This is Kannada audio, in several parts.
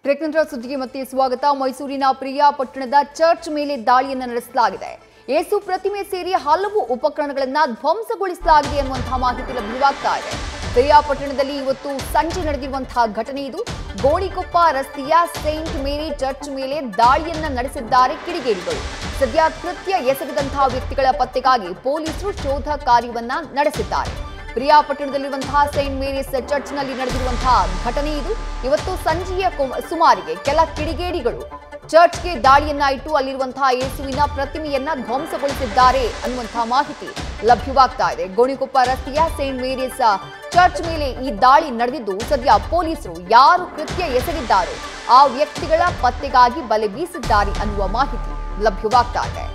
ಬ್ರೇಕ್ ನಂತರ ಸುದ್ದಿಗೆ ಮತ್ತೆ ಸ್ವಾಗತ ಮೈಸೂರಿನ ಪ್ರಿಯಾಪಟ್ಟಣದ ಚರ್ಚ್ ಮೇಲೆ ದಾಳಿಯನ್ನು ನಡೆಸಲಾಗಿದೆ ಏಸು ಪ್ರತಿಮೆ ಸೇರಿ ಹಲವು ಉಪಕರಣಗಳನ್ನ ಧ್ವಂಸಗೊಳಿಸಲಾಗಿದೆ ಅನ್ನುವಂತಹ ಮಾಹಿತಿ ಲಭ್ಯವಾಗ್ತಾ ಇದೆ ಪ್ರಿಯಾಪಟ್ಟಣದಲ್ಲಿ ಇವತ್ತು ಸಂಜೆ ನಡೆದಿರುವಂತಹ ಘಟನೆ ಇದು ಗೋಣಿಕೊಪ್ಪ ರಸ್ತೆಯ ಸೇಂಟ್ ಮೇರಿ ಚರ್ಚ್ ಮೇಲೆ ದಾಳಿಯನ್ನ ನಡೆಸಿದ್ದಾರೆ ಕಿಡಿಗೇಡಿಗಳು ಸದ್ಯ ಕೃತ್ಯ ಎಸಗದಂತಹ ವ್ಯಕ್ತಿಗಳ ಪತ್ತೆಗಾಗಿ ಪೊಲೀಸರು ಶೋಧ ಕಾರ್ಯವನ್ನ ನಡೆಸಿದ್ದಾರೆ ಪ್ರಿಯಾಪಟ್ಟಣದಲ್ಲಿರುವಂತಹ ಸೇಂಟ್ ಮೇರಿಸ್ ಚರ್ಚ್ನಲ್ಲಿ ನಡೆದಿರುವಂತಹ ಘಟನೆ ಇದು ಇವತ್ತು ಸಂಜೆಯ ಕು- ಸುಮಾರಿಗೆ ಕೆಲ ಕಿಡಿಗೇಡಿಗಳು ಚರ್ಚ್ಗೆ ದಾಳಿಯನ್ನ ಇಟ್ಟು ಅಲ್ಲಿರುವಂತಹ ಯೇಸುವಿನ ಪ್ರತಿಮೆಯನ್ನ ಧ್ವಂಸಗೊಳಿಸಿದ್ದಾರೆ ಅನ್ನುವಂತಹ ಮಾಹಿತಿ ಲಭ್ಯವಾಗ್ತಾ ಇದೆ ಗೋಣಿಕೊಪ್ಪ ರಸ್ತೆಯ ಸೇಂಟ್ ಮೇರಿಸ್ ಚರ್ಚ್ ಮೇಲೆ ಈ ದಾಳಿ ನಡೆದಿದ್ದು ಸದ್ಯ ಪೊಲೀಸರು ಯಾರು ಕೃತ್ಯ ಎಸಗಿದ್ದಾರೋ ಆ ವ್ಯಕ್ತಿಗಳ ಪತ್ತೆಗಾಗಿ ಬಲೆ ಬೀಸಿದ್ದಾರೆ ಅನ್ನುವ ಮಾಹಿತಿ ಲಭ್ಯವಾಗ್ತಾ ಇದೆ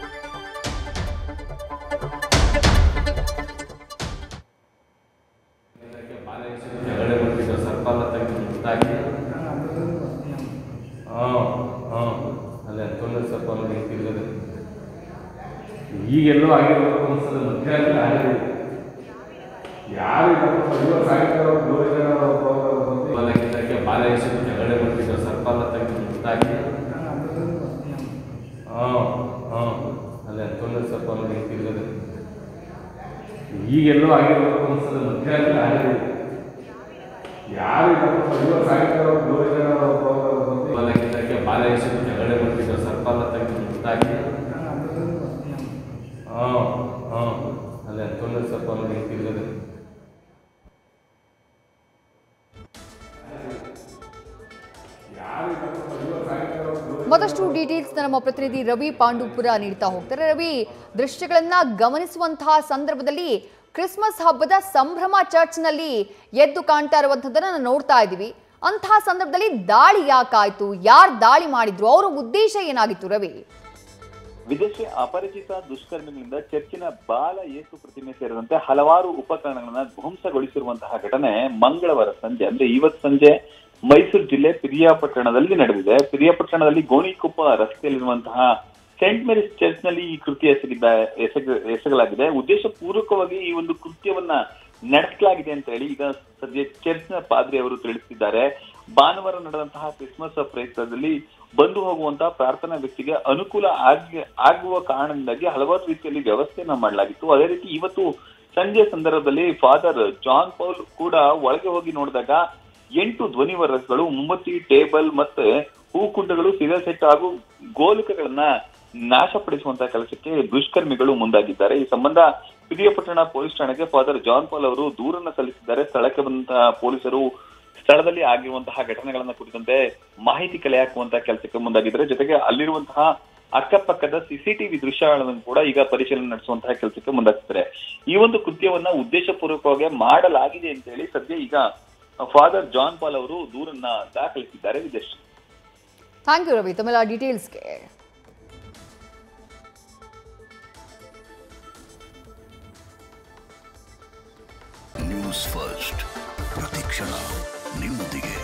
ಕೆಳಗಡೆ ಬರ್ತಿದ್ದ ಸರ್ಪಾಲ ತೆಗೆದು ಮುಟ್ಟಾಕಿ ಹಾಂ ಹಾಂ ಅಲ್ಲೇ ತೊಂದರೆ ಸರ್ಪಾಲ ನಿಂತಿರ್ತದೆ ಈಗೆಲ್ಲೋ ಆಗಿರ್ಬೇಕು ಅನ್ಸದೆ ಮಧ್ಯಾಹ್ನ ಆಗಿದೆ ಯಾರು ಇವತ್ತು ಸಾಯಂಕಾಲ ಹೊಲಕ್ಕಿದ್ದಕ್ಕೆ ಬಾಲ ಎಸೆದು ಕೆಳಗಡೆ ಬರ್ತಿದ್ದ ಸರ್ಪಾಲ ತೆಗೆದು ಮುಟ್ಟಾಕಿ ಹಾಂ ಹಾಂ ಅಲ್ಲೇ ತೊಂದರೆ ಸರ್ಪಾಲ ನಿಂತಿರ್ತದೆ ಈಗೆಲ್ಲೋ ಆಗಿರ್ಬೇಕು ಅನ್ಸದೆ ಮಧ್ಯಾಹ್ನ ಆಗಿದೆ ಯಾರು ಇವತ್ತು ಸಾಯಂಕಾಲ ಹೊಲಕ್ಕಿದ್ದಕ್ಕೆ ಬಾಲ ಎಸೆದು ಕೆಳಗಡೆ ಬರ್ತಿದ್ದ ಸರ್ಪಾಲ ತೆಗೆದು ಮುಟ್ಟಾಕಿ ಹಾಂ ಹಾಂ ಅಲ್ಲೇ ತೊಂದರೆ ಸರ್ಪಾಲ ನಿಂತಿರ್ತದೆ ಮತ್ತಷ್ಟು ಡೀಟೇಲ್ಸ್ ನಮ್ಮ ಪ್ರತಿನಿಧಿ ರವಿ ಪಾಂಡುಪುರ ನೀಡ್ತಾ ಹೋಗ್ತಾರೆ ರವಿ ದೃಶ್ಯಗಳನ್ನ ಗಮನಿಸುವಂತಹ ಸಂದರ್ಭದಲ್ಲಿ ಕ್ರಿಸ್ಮಸ್ ಹಬ್ಬದ ಸಂಭ್ರಮ ಚರ್ಚ್ನಲ್ಲಿ ಎದ್ದು ಕಾಣ್ತಾ ಇರುವಂತದ್ದನ್ನ ನಾವು ನೋಡ್ತಾ ಇದ್ದೀವಿ ಅಂತಹ ಸಂದರ್ಭದಲ್ಲಿ ದಾಳಿ ಯಾಕಾಯ್ತು ಯಾರು ದಾಳಿ ಮಾಡಿದ್ರು ಅವರ ಉದ್ದೇಶ ಏನಾಗಿತ್ತು ರವಿ ವಿದೇಶಿ ಅಪರಿಚಿತ ದುಷ್ಕರ್ಮಿಗಳಿಂದ ಚರ್ಚಿನ ಬಾಲ ಯೇಸು ಪ್ರತಿಮೆ ಸೇರಿದಂತೆ ಹಲವಾರು ಉಪಕರಣಗಳನ್ನ ಧ್ವಂಸಗೊಳಿಸಿರುವಂತಹ ಘಟನೆ ಮಂಗಳವಾರ ಸಂಜೆ ಅಂದ್ರೆ ಇವತ್ತು ಸಂಜೆ ಮೈಸೂರು ಜಿಲ್ಲೆ ಪಿರಿಯಾಪಟ್ಟಣದಲ್ಲಿ ನಡೆದಿದೆ ಪಿರಿಯಾಪಟ್ಟಣದಲ್ಲಿ ಗೋಣಿಕೊಪ್ಪ ರಸ್ತೆಯಲ್ಲಿರುವಂತಹ ಸೆಂಟ್ ಮೇರಿಸ್ ಚರ್ಚ್ ನಲ್ಲಿ ಈ ಕೃತ್ಯ ಎಸಗಿದ್ದ ಎಸಗ ಎಸಗಲಾಗಿದೆ ಉದ್ದೇಶ ಪೂರ್ವಕವಾಗಿ ಈ ಒಂದು ಕೃತ್ಯವನ್ನ ನಡೆಸಲಾಗಿದೆ ಅಂತ ಹೇಳಿ ಈಗ ಸದ್ಯ ಚರ್ಚ್ನ ಪಾದ್ರಿ ಅವರು ತಿಳಿಸಿದ್ದಾರೆ ಭಾನುವಾರ ನಡೆದಂತಹ ಕ್ರಿಸ್ಮಸ್ ಪ್ರಯುಕ್ತದಲ್ಲಿ ಬಂದು ಹೋಗುವಂತಹ ಪ್ರಾರ್ಥನಾ ವ್ಯಕ್ತಿಗೆ ಅನುಕೂಲ ಆಗಿ ಆಗುವ ಕಾರಣದಿಂದಾಗಿ ಹಲವಾರು ರೀತಿಯಲ್ಲಿ ವ್ಯವಸ್ಥೆಯನ್ನ ಮಾಡಲಾಗಿತ್ತು ಅದೇ ರೀತಿ ಇವತ್ತು ಸಂಜೆ ಸಂದರ್ಭದಲ್ಲಿ ಫಾದರ್ ಜಾನ್ ಪೌಲ್ ಕೂಡ ಒಳಗೆ ಹೋಗಿ ನೋಡಿದಾಗ ಎಂಟು ಧ್ವನಿವರ್ಧಕಗಳು ಮುಂಬತ್ತಿ ಟೇಬಲ್ ಮತ್ತೆ ಹೂಕುಂಡಗಳು ಸಿರಿಯಲ್ ಸೆಟ್ ಹಾಗೂ ಗೋಲಕಗಳನ್ನ ನಾಶಪಡಿಸುವಂತಹ ಕೆಲಸಕ್ಕೆ ದುಷ್ಕರ್ಮಿಗಳು ಮುಂದಾಗಿದ್ದಾರೆ ಈ ಸಂಬಂಧ ಪಿರಿಯಪಟ್ಟಣ ಪೊಲೀಸ್ ಠಾಣೆಗೆ ಫಾದರ್ ಜಾನ್ ಪಾಲ್ ಅವರು ದೂರನ್ನ ಸಲ್ಲಿಸಿದ್ದಾರೆ ಸ್ಥಳಕ್ಕೆ ಬಂದಂತಹ ಪೊಲೀಸರು ಸ್ಥಳದಲ್ಲಿ ಆಗಿರುವಂತಹ ಘಟನೆಗಳನ್ನ ಕುರಿತಂತೆ ಮಾಹಿತಿ ಕಲೆ ಹಾಕುವಂತಹ ಕೆಲಸಕ್ಕೆ ಮುಂದಾಗಿದ್ದಾರೆ ಜೊತೆಗೆ ಅಲ್ಲಿರುವಂತಹ ಅಕ್ಕಪಕ್ಕದ ಸಿಸಿಟಿವಿ ದೃಶ್ಯಗಳನ್ನು ಕೂಡ ಈಗ ಪರಿಶೀಲನೆ ನಡೆಸುವಂತಹ ಕೆಲಸಕ್ಕೆ ಮುಂದಾಗ್ತಾರೆ ಈ ಒಂದು ಕೃತ್ಯವನ್ನ ಉದ್ದೇಶಪೂರ್ವಕವಾಗಿ ಮಾಡಲಾಗಿದೆ ಅಂತ ಹೇಳಿ ಸದ್ಯ ಈಗ ಫಾದರ್ ಜಾನ್ ಪಾಲ್ ಅವರು ದೂರನ್ನ ದಾಖಲಿಸಿದ್ದಾರೆ ವಿದೇಶ್ ಥ್ಯಾಂಕ್ ಯು ರವಿ ತಮ್ಮೆಲ್ಲ ಡೀಟೇಲ್ಸ್ಗೆ ನ್ಯೂಸ್ ಫಸ್ಟ್ ಪ್ರತಿಕ್ಷಣ ನಿಮ್ಮೊಂದಿಗೆ